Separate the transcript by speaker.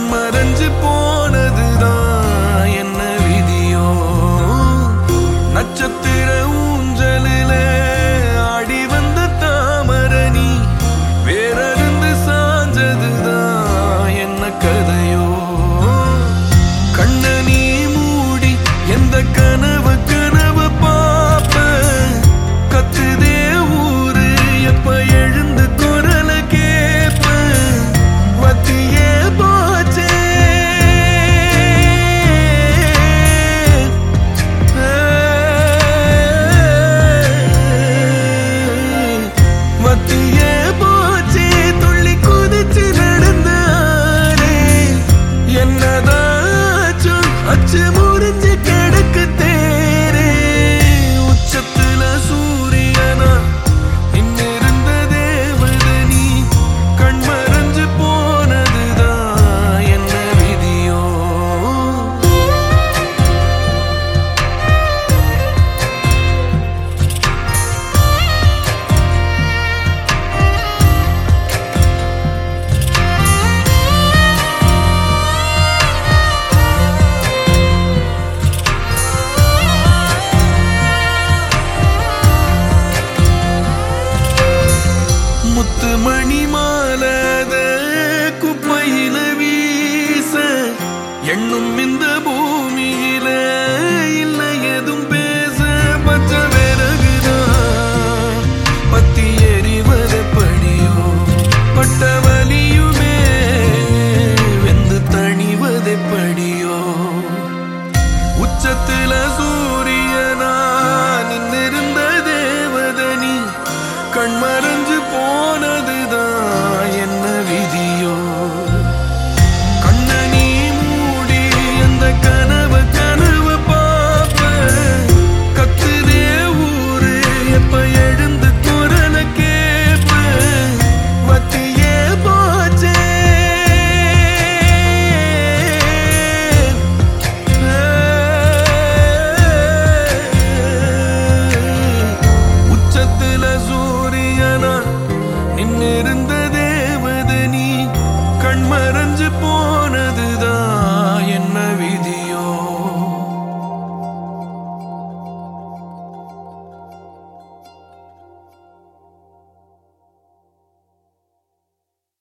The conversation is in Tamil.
Speaker 1: கண்மறைஞ்சு போனதுதான் என்ன விதியோ நட்சத்திர ஊஞ்சலில ஆடி வந்த தாமரணி வேறருந்து சாஞ்சதுதான் என்ன கதையோ கண்ண நீ மூடி எந்த கனவு கனவு பாப்ப கத்துதே ஊரு எப்ப எழுந்து குரல கேப்ப வத்தியே போச்சே வத்தியே போச்சே துள்ளி குதிச்சு நடந்தாரே என்னதாச்சும் அச்சு முறிஞ்சு கிடக்கு தேரே உச்சத்துல சூரியனா இன்னிருந்த தேவதனி கண்மறைஞ்சு போனதுதான் என்ன விதியோ முத்து மணி மாலத குப்பையில வீச எண்ணும் இந்த பூமியில